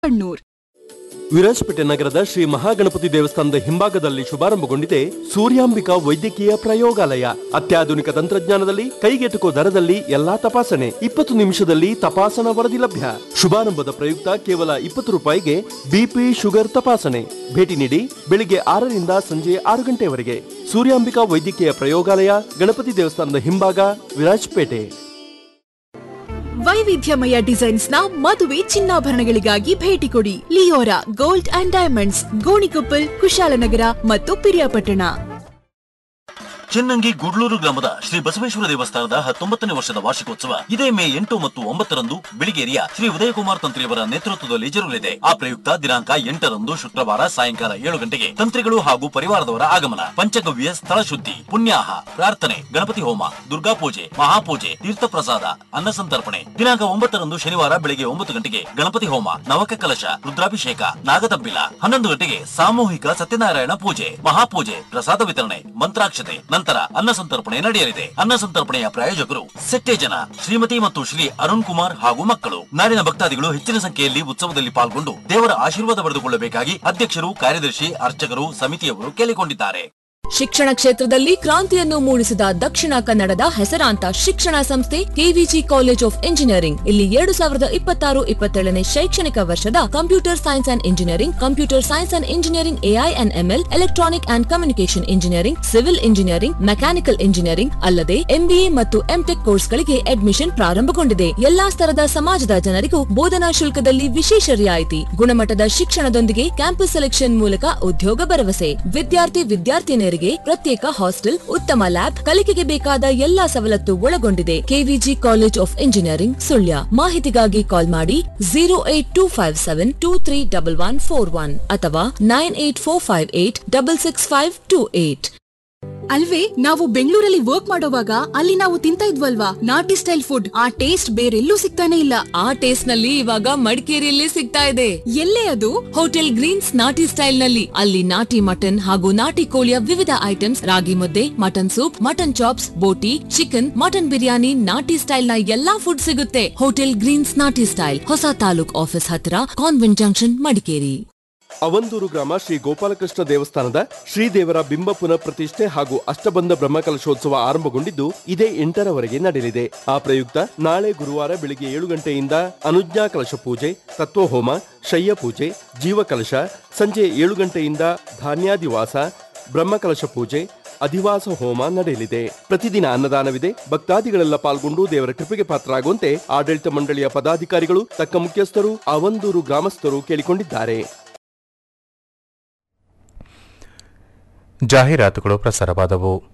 ಕಣ್ಣೂರ್ ವಿರಾಜಪೇಟೆ ನಗರದ ಶ್ರೀ ಮಹಾಗಣಪತಿ ದೇವಸ್ಥಾನದ ಹಿಂಭಾಗದಲ್ಲಿ ಶುಭಾರಂಭಗೊಂಡಿದೆ ಸೂರ್ಯಾಂಬಿಕಾ ವೈದ್ಯಕೀಯ ಪ್ರಯೋಗಾಲಯ ಅತ್ಯಾಧುನಿಕ ತಂತ್ರಜ್ಞಾನದಲ್ಲಿ ಕೈಗೆಟುಕೋ ದರದಲ್ಲಿ ಎಲ್ಲಾ ತಪಾಸಣೆ ಇಪ್ಪತ್ತು ನಿಮಿಷದಲ್ಲಿ ತಪಾಸಣಾ ವರದಿ ಲಭ್ಯ ಶುಭಾರಂಭದ ಪ್ರಯುಕ್ತ ಕೇವಲ ಇಪ್ಪತ್ತು ರೂಪಾಯಿಗೆ ಬಿಪಿ ಶುಗರ್ ತಪಾಸಣೆ ಭೇಟಿ ನೀಡಿ ಬೆಳಿಗ್ಗೆ ಆರರಿಂದ ಸಂಜೆ ಆರು ಗಂಟೆವರೆಗೆ ಸೂರ್ಯಾಂಬಿಕಾ ವೈದ್ಯಕೀಯ ಪ್ರಯೋಗಾಲಯ ಗಣಪತಿ ದೇವಸ್ಥಾನದ ಹಿಂಭಾಗ ವಿರಾಜಪೇಟೆ ವೈವಿಧ್ಯಮಯ ಡಿಸೈನ್ಸ್ ನ ಮದುವೆ ಚಿನ್ನಾಭರಣಗಳಿಗಾಗಿ ಭೇಟಿ ಕೊಡಿ Leora gold and diamonds Gonikoppal Kushalnagar ಮತ್ತು ಪಿರಿಯಾಪಟ್ಟಣ ಚೆನ್ನಂಗಿ ಗುಡ್ಲೂರು ಗ್ರಾಮದ ಶ್ರೀ ಬಸವೇಶ್ವರ ದೇವಸ್ಥಾನದ ಹತ್ತೊಂಬತ್ತನೇ ವರ್ಷದ ವಾರ್ಷಿಕೋತ್ಸವ ಇದೇ ಮೇ ಎಂಟು ಮತ್ತು ಒಂಬತ್ತರಂದು ಬಿಳಿಗೇರಿಯ ಶ್ರೀ ಉದಯಕುಮಾರ್ ತಂತ್ರಿಯವರ ನೇತೃತ್ವದಲ್ಲಿ ಜರುಗಲಿದೆ ಆ ಪ್ರಯುಕ್ತ ದಿನಾಂಕ ಎಂಟರಂದು ಶುಕ್ರವಾರ ಸಾಯಂಕಾಲ ಏಳು ಗಂಟೆಗೆ ತಂತ್ರಿಗಳು ಹಾಗೂ ಪರಿವಾರದವರ ಆಗಮನ ಪಂಚಗವ್ಯ ಸ್ಥಳ ಶುದ್ಧಿ ಪುಣ್ಯಾಹ ಪ್ರಾರ್ಥನೆ ಗಣಪತಿ ಹೋಮ ದುರ್ಗಾ ಪೂಜೆ ಮಹಾಪೂಜೆ ತೀರ್ಥ ಪ್ರಸಾದ ಅನ್ನ ಸಂತರ್ಪಣೆ ದಿನಾಂಕ ಒಂಬತ್ತರಂದು ಶನಿವಾರ ಬೆಳಗ್ಗೆ ಒಂಬತ್ತು ಗಂಟೆಗೆ ಗಣಪತಿ ಹೋಮ ನವಕ ಕಲಶ ರುದ್ರಾಭಿಷೇಕ ನಾಗತಬ್ಬಿಲ ಹನ್ನೊಂದು ಗಂಟೆಗೆ ಸಾಮೂಹಿಕ ಸತ್ಯನಾರಾಯಣ ಪೂಜೆ ಮಹಾಪೂಜೆ ಪ್ರಸಾದ ವಿತರಣೆ ಮಂತ್ರಾಕ್ಷತೆ ನಂತರ ಅನ್ನ ಸಂತರ್ಪಣೆ ನಡೆಯಲಿದೆ ಅನ್ನ ಸಂತರ್ಪಣೆಯ ಪ್ರಾಯೋಜಕರು ಸೆಟ್ಟೇಜನ ಶ್ರೀಮತಿ ಮತ್ತು ಶ್ರೀ ಅರುಣ್ ಕುಮಾರ್ ಹಾಗೂ ಮಕ್ಕಳು ನಾಡಿನ ಭಕ್ತಾದಿಗಳು ಹೆಚ್ಚಿನ ಸಂಖ್ಯೆಯಲ್ಲಿ ಉತ್ಸವದಲ್ಲಿ ಪಾಲ್ಗೊಂಡು ದೇವರ ಆಶೀರ್ವಾದ ಪಡೆದುಕೊಳ್ಳಬೇಕಾಗಿ ಅಧ್ಯಕ್ಷರು ಕಾರ್ಯದರ್ಶಿ ಅರ್ಚಕರು ಸಮಿತಿಯವರು ಕೇಳಿಕೊಂಡಿದ್ದಾರೆ ಶಿಕ್ಷಣ ಕ್ಷೇತ್ರದಲ್ಲಿ ಕ್ರಾಂತಿಯನ್ನು ಮೂಡಿಸಿದ ದಕ್ಷಿಣ ಕನ್ನಡದ ಹೆಸರಾಂತ ಶಿಕ್ಷಣ ಸಂಸ್ಥೆ ಕೆವಿಜಿ ಕಾಲೇಜ್ ಆಫ್ ಇಂಜಿನಿಯರಿಂಗ್ ಇಲ್ಲಿ ಎರಡು ಸಾವಿರದ ಇಪ್ಪತ್ತಾರು ಇಪ್ಪತ್ತೇಳನೇ ಶೈಕ್ಷಣಿಕ ವರ್ಷದ computer science and engineering computer science and engineering AI and ML electronic and communication engineering civil engineering mechanical engineering ಅಲ್ಲದೆ ಎಂಬಿಎ ಮತ್ತು ಎಂಟೆಕ್ ಕೋರ್ಸ್ಗಳಿಗೆ ಅಡ್ಮಿಷನ್ ಪ್ರಾರಂಭಗೊಂಡಿದೆ ಎಲ್ಲಾ ಸ್ತರದ ಸಮಾಜದ ಜನರಿಗೂ ಬೋಧನಾ ಶುಲ್ಕದಲ್ಲಿ ವಿಶೇಷ ರಿಯಾಯಿತಿ ಗುಣಮಟ್ಟದ ಶಿಕ್ಷಣದೊಂದಿಗೆ ಕ್ಯಾಂಪಸ್ ಸೆಲೆಕ್ಷನ್ ಮೂಲಕ ಉದ್ಯೋಗ ಭರವಸೆ ವಿದ್ಯಾರ್ಥಿ ವಿದ್ಯಾರ್ಥಿನಿಯರಿಗೆ ಪ್ರತ್ಯೇಕ ಹಾಸ್ಟೆಲ್ ಉತ್ತಮ ಲ್ಯಾಬ್ ಕಲಿಕೆಗೆ ಬೇಕಾದ ಎಲ್ಲಾ ಸವಲತ್ತು ಒಳಗೊಂಡಿದೆ KVG college of engineering Sullia ಮಾಹಿತಿಗಾಗಿ ಕಾಲ್ ಮಾಡಿ zero eight two five seven two three double one four one ಅಥವಾ nine eight four five eight double six five two eight ಅಲ್ವೇ ನಾವು ಬೆಂಗಳೂರಲ್ಲಿ ವರ್ಕ್ ಮಾಡೋವಾಗ ಅಲ್ಲಿ ನಾವು ತಿಂತ ಇದ್ವಲ್ವಾ ನಾಟಿ ಸ್ಟೈಲ್ ಫುಡ್ ಆ ಟೇಸ್ಟ್ ಬೇರೆಲ್ಲೂ ಸಿಗ್ತಾನೆ ಇಲ್ಲ ಆ ಟೇಸ್ಟ್ ನಲ್ಲಿ ಇವಾಗ ಮಡಿಕೇರಿಯಲ್ಲಿ ಸಿಗ್ತಾ ಇದೆ ಎಲ್ಲೇ ಅದು ಹೋಟೆಲ್ ಗ್ರೀನ್ಸ್ ನಾಟಿ ಸ್ಟೈಲ್ ನಲ್ಲಿ ಅಲ್ಲಿ ನಾಟಿ ಮಟನ್ ಹಾಗೂ ನಾಟಿ ಕೋಳಿಯ ವಿವಿಧ ಐಟಮ್ಸ್ ರಾಗಿ ಮುದ್ದೆ ಮಟನ್ ಸೂಪ್ ಮಟನ್ ಚಾಪ್ಸ್ ಬೋಟಿ ಚಿಕನ್ ಮಟನ್ ಬಿರಿಯಾನಿ ನಾಟಿ ಸ್ಟೈಲ್ ನ ಎಲ್ಲಾ ಫುಡ್ ಸಿಗುತ್ತೆ ಹೋಟೆಲ್ ಗ್ರೀನ್ಸ್ ನಾಟಿ ಸ್ಟೈಲ್ ಹೊಸ ತಾಲೂಕ್ ಆಫೀಸ್ ಹತ್ರ ಕಾನ್ವೆಂಟ್ ಜಂಕ್ಷನ್ ಮಡಿಕೇರಿ ಅವಂದೂರು ಗ್ರಾಮ ಶ್ರೀ ಗೋಪಾಲಕೃಷ್ಣ ದೇವಸ್ಥಾನದ ಶ್ರೀದೇವರ ಬಿಂಬ ಪುನಃ ಪ್ರತಿಷ್ಠೆ ಹಾಗೂ ಅಷ್ಟಬಂಧ ಬ್ರಹ್ಮಕಲಶೋತ್ಸವ ಆರಂಭಗೊಂಡಿದ್ದು ಇದೇ ಎಂಟರವರೆಗೆ ನಡೆಯಲಿದೆ ಆ ಪ್ರಯುಕ್ತ ನಾಳೆ ಗುರುವಾರ ಬೆಳಿಗ್ಗೆ ಏಳು ಗಂಟೆಯಿಂದ ಅನುಜ್ಞಾ ಕಲಶ ಪೂಜೆ ತತ್ವಹೋಮ ಶಯ್ಯ ಪೂಜೆ ಜೀವಕಲಶ ಸಂಜೆ ಏಳು ಗಂಟೆಯಿಂದ ಧಾನ್ಯಾದಿವಾಸ ಬ್ರಹ್ಮಕಲಶ ಪೂಜೆ ಅಧಿವಾಸ ಹೋಮ ನಡೆಯಲಿದೆ ಪ್ರತಿದಿನ ಅನ್ನದಾನವಿದೆ ಭಕ್ತಾದಿಗಳೆಲ್ಲ ಪಾಲ್ಗೊಂಡು ದೇವರ ಕೃಪೆಗೆ ಪಾತ್ರರಾಗುವಂತೆ ಆಡಳಿತ ಮಂಡಳಿಯ ಪದಾಧಿಕಾರಿಗಳು ತಕ್ಕ ಮುಖ್ಯಸ್ಥರು ಅವಂದೂರು ಗ್ರಾಮಸ್ಥರು ಕೇಳಿಕೊಂಡಿದ್ದಾರೆ ಜಾಹೀರಾತುಗಳು ಪ್ರಸಾರವಾದವು